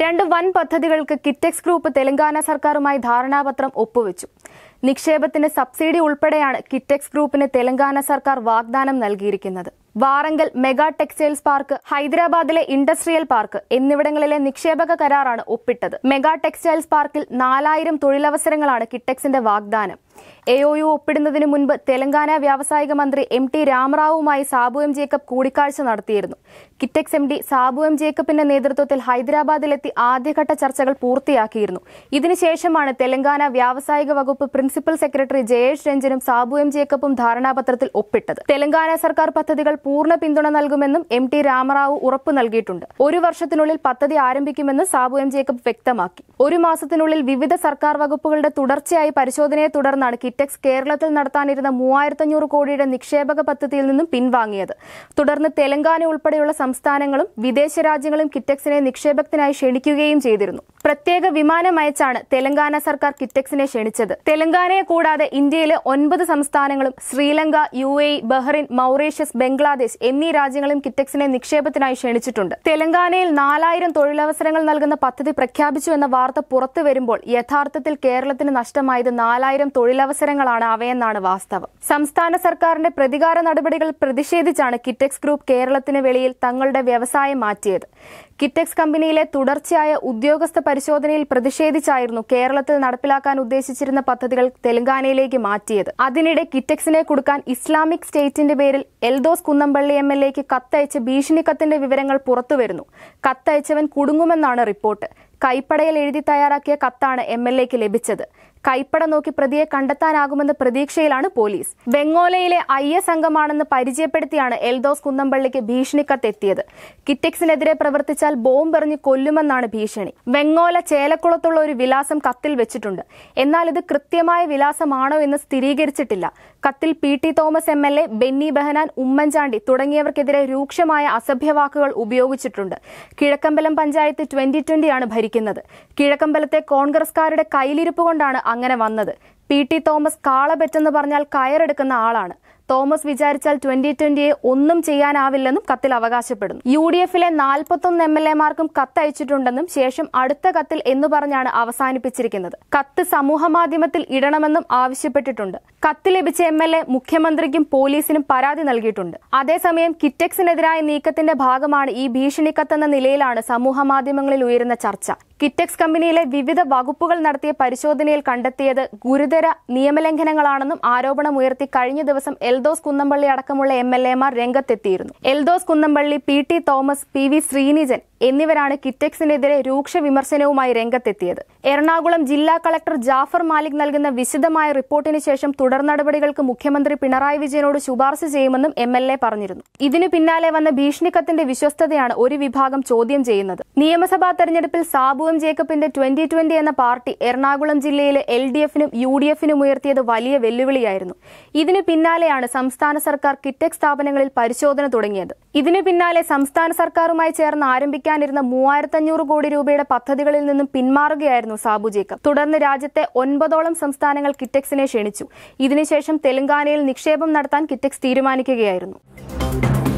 രണ്ട് വൻ പദ്ധതികൾക്ക് കിറ്റെക്സ് ഗ്രൂപ്പ് തെലങ്കാന സർക്കാരുമായി ധാരണാപത്രം ഒപ്പുവെച്ചു നിക്ഷേപത്തിന് സബ്സിഡി ഉൾപ്പെടെയാണ് കിറ്റെക്സ് ഗ്രൂപ്പിന് തെലങ്കാന സർക്കാർ വാഗ്ദാനം നൽകിയിരിക്കുന്നത് വാറങ്കൽ മെഗാ ടെക്സ്റ്റൈൽസ് പാർക്ക് ഹൈദരാബാദിലെ ഇൻഡസ്ട്രിയൽ പാർക്ക് എന്നിവിടങ്ങളിലെ നിക്ഷേപക കരാറാണ് ഒപ്പിട്ടത് മെഗാ ടെക്സ്റ്റൈൽസ് പാർക്കിൽ നാലായിരം തൊഴിലവസരങ്ങളാണ് കിറ്റെക്സിന്റെ വാഗ്ദാനം എ ഒ യു ഒപ്പിടുന്നതിന് മുൻപ് തെലങ്കാന വ്യാവസായിക മന്ത്രി എം ടി രാമറാവുമായി സാബു എം ജേക്കബ് കൂടിക്കാഴ്ച നടത്തിയിരുന്നു Kitex M D Sabu M ജേക്കബിന്റെ നേതൃത്വത്തിൽ ഹൈദരാബാദിലെത്തി ആദ്യഘട്ട ചർച്ചകൾ പൂർത്തിയാക്കിയിരുന്നു ഇതിനുശേഷമാണ് തെലങ്കാന വ്യാവസായിക വകുപ്പ് പ്രിൻസിപ്പൽ സെക്രട്ടറി ജയേഷ് രഞ്ജനും സാബു എം ജേക്കബും ധാരണാപത്രത്തിൽ ഒപ്പിട്ടത് തെലങ്കാന സർക്കാർ പദ്ധതികൾ പൂർണ്ണ പിന്തുണ നൽകുമെന്നും എം ടി രാമറാവു ഉറപ്പു നൽകിയിട്ടുണ്ട് ഒരു വർഷത്തിനുള്ളിൽ പദ്ധതി ആരംഭിക്കുമെന്ന് സാബു എം ജേക്കബ് വ്യക്തമാക്കി ഒരു മാസത്തിനുള്ളിൽ വിവിധ സർക്കാർ വകുപ്പുകളുടെ തുടർച്ചയായി പരിശോധനയെ തുടർന്നാണ് കിറ്റെക്സ് കേരളത്തിൽ നടത്താനിരുന്ന മൂവായിരത്തഞ്ഞൂറ് കോടിയുടെ നിക്ഷേപക പദ്ധതിയിൽ നിന്നും പിൻവാങ്ങിയത് തുടർന്ന് തെലങ്കാന ഉൾപ്പെടെയുള്ള സംസ്ഥാനങ്ങളും വിദേശ രാജ്യങ്ങളും കിറ്റെക്സിനെ നിക്ഷേപത്തിനായി ക്ഷണിക്കുകയും ചെയ്തിരുന്നു പ്രത്യേക വിമാനം അയച്ചാണ് തെലങ്കാന സർക്കാർ കിറ്റെക്സിനെ ക്ഷണിച്ചത് തെലങ്കാനയെ കൂടാതെ ഇന്ത്യയിലെ ഒൻപത് സംസ്ഥാനങ്ങളും Sri Lanka U A Bahrain Mauritius Bangladesh എന്നീ രാജ്യങ്ങളും കിറ്റെക്സിനെ നിക്ഷേപത്തിനായി ക്ഷണിച്ചിട്ടുണ്ട് തെലങ്കാനയിൽ നാലായിരം തൊഴിലവസരങ്ങൾ നൽകുന്ന പദ്ധതി പ്രഖ്യാപിച്ചു എന്ന വാർത്ത പുറത്തു വരുമ്പോൾ യഥാർത്ഥത്തിൽ കേരളത്തിന് നഷ്ടമായത് നാലായിരം തൊഴിലവസരങ്ങളാണ് അവയെന്നാണ് വാസ്തവം സംസ്ഥാന സർക്കാരിന്റെ പ്രതികാര നടപടികൾ പ്രതിഷേധിച്ചാണ് കിറ്റെക്സ് ഗ്രൂപ്പ് കേരളത്തിന് വെളിയിൽ തങ്ങളുടെ വ്യവസായം മാറ്റിയത് കിറ്റെക്സ് കമ്പനിയിലെ തുടർച്ചയായ ഉദ്യോഗസ്ഥ പരിശോധനയിൽ പ്രതിഷേധിച്ചായിരുന്നു കേരളത്തിൽ നടപ്പിലാക്കാൻ ഉദ്ദേശിച്ചിരുന്ന പദ്ധതികൾ തെലങ്കാനയിലേക്ക് മാറ്റിയത് അതിനിടെ കിറ്റെക്സിനെ കൊടുക്കാൻ ഇസ്ലാമിക് സ്റ്റേറ്റിന്റെ പേരിൽ എൽദോസ് കുന്നമ്പള്ളി എം എൽ എക്ക് കത്തയച്ച് ഭീഷണി കത്തിന്റെ വിവരങ്ങൾ പുറത്തുവരുന്നു കത്തയച്ചവൻ കുടുങ്ങുമെന്നാണ് റിപ്പോർട്ട് കൈപ്പടയിൽ എഴുതി തയ്യാറാക്കിയ കത്താണ് എം എൽ എക്ക് ലഭിച്ചത് കൈപ്പട നോക്കി പ്രതിയെ കണ്ടെത്താനാകുമെന്ന പ്രതീക്ഷയിലാണ് പോലീസ് വെങ്ങോലയിലെ ഐ എസ് അംഗമാണെന്ന് പരിചയപ്പെടുത്തിയാണ് എൽദോസ് കുന്നമ്പള്ളിക്ക് ഭീഷണിക്കത്തെത്തിയത് കിറ്റെക്സിനെതിരെ പ്രവർത്തിച്ചാൽ ബോംബെറിഞ്ഞ് കൊല്ലുമെന്നാണ് ഭീഷണി വെങ്ങോല ചേലക്കുളത്തുള്ള ഒരു വിലാസം കത്തിൽ വെച്ചിട്ടുണ്ട് എന്നാൽ ഇത് കൃത്യമായ വിലാസമാണോ എന്ന് സ്ഥിരീകരിച്ചിട്ടില്ല കത്തിൽ P T Thomas M L A Benny Behanan Oommen Chandy തുടങ്ങിയവർക്കെതിരെ രൂക്ഷമായ അസഭ്യവാക്കുകൾ ഉപയോഗിച്ചിട്ടുണ്ട് കിഴക്കമ്പലം പഞ്ചായത്ത് ട്വന്റി ട്വന്റിയാണ് ഭരിക്കുന്നത് കിഴക്കമ്പലത്തെ കോൺഗ്രസ്കാരുടെ കയ്യിലിരിപ്പ് കൊണ്ടാണ് അങ്ങനെ വന്നത് പി ടി തോമസ് കാളപെറ്റെന്ന് പറഞ്ഞാൽ കയറെടുക്കുന്ന ആളാണ് തോമസ് വിചാരിച്ചാൽ ട്വന്റി ട്വന്റിയെ ഒന്നും ചെയ്യാനാവില്ലെന്നും കത്തിൽ അവകാശപ്പെടുന്നു യു ഡി എഫിലെ നാൽപ്പത്തൊന്ന് എം എൽ എമാർക്കും കത്തയച്ചിട്ടുണ്ടെന്നും ശേഷം അടുത്ത കത്തിൽ എന്ന് പറഞ്ഞാണ് അവസാനിപ്പിച്ചിരിക്കുന്നത് കത്ത് സമൂഹമാധ്യമത്തിൽ ഇടണമെന്നും ആവശ്യപ്പെട്ടിട്ടുണ്ട് കത്ത് ലഭിച്ച എം എൽ എ മുഖ്യമന്ത്രിക്കും പോലീസിനും പരാതി നൽകിയിട്ടുണ്ട് അതേസമയം കിറ്റെക്സിനെതിരായ നീക്കത്തിന്റെ ഭാഗമാണ് ഈ ഭീഷണി കത്തെന്ന നിലയിലാണ് സമൂഹമാധ്യമങ്ങളിൽ ഉയരുന്ന ചർച്ച കിറ്റെക്സ് കമ്പനിയിലെ വിവിധ വകുപ്പുകൾ നടത്തിയ പരിശോധനയിൽ കണ്ടെത്തിയത് ഗുരുതര നിയമലംഘനങ്ങളാണെന്നും ആരോപണമുയർത്തി കഴിഞ്ഞ ദിവസം എൽദോസ് കുന്നമ്പള്ളി അടക്കമുള്ള എം എൽ എമാർ രംഗത്തെത്തിയിരുന്നു Eldhose Kunnappilly P T Thomas P V Sreenijan എന്നിവരാണ് കിറ്റെക്സിനെതിരെ രൂക്ഷ വിമർശനവുമായി രംഗത്തെത്തിയത് എറണാകുളം ജില്ലാ കളക്ടർ ജാഫർ മാലിക് നൽകുന്ന വിശദമായ റിപ്പോർട്ടിന് ശേഷം തുടർ നടപടികൾക്ക് മുഖ്യമന്ത്രി പിണറായി വിജയനോട് ശുപാർശ ചെയ്യുമെന്നും എം എൽ എ പറഞ്ഞിരുന്നു ഇതിനു പിന്നാലെ വന്ന ഭീഷണിക്കത്തിന്റെ വിശ്വസ്തതയാണ് ഒരു വിഭാഗം ചോദ്യം ചെയ്യുന്നത് നിയമസഭാ തെരഞ്ഞെടുപ്പിൽ സാബു എം ജേക്കബിന്റെ ട്വന്റി ട്വന്റി എന്ന പാർട്ടി എറണാകുളം ജില്ലയിലെ എൽ ഡി എഫിനും യു ഡി എഫിനും ഉയർത്തിയത് വലിയ വെല്ലുവിളിയായിരുന്നു ഇതിനു പിന്നാലെയാണ് സംസ്ഥാന സർക്കാർ കിറ്റെക് സ്ഥാപനങ്ങളിൽ പരിശോധന തുടങ്ങിയത് ഇതിനു പിന്നാലെ സംസ്ഥാന സർക്കാരുമായി ചേർന്ന് ആരംഭിക്കാനിരുന്ന മൂവായിരത്തഞ്ഞൂറ് കോടി രൂപയുടെ പദ്ധതികളിൽ നിന്നും പിന്മാറുകയായിരുന്നു സാബു ജേക്കബ് തുടർന്ന് രാജ്യത്തെ ഒൻപതോളം സംസ്ഥാനങ്ങൾ കിറ്റെക്സിനെ ക്ഷണിച്ചു ഇതിനുശേഷം തെലങ്കാനയിൽ നിക്ഷേപം നടത്താൻ കിറ്റെക്സ് തീരുമാനിക്കുകയായിരുന്നു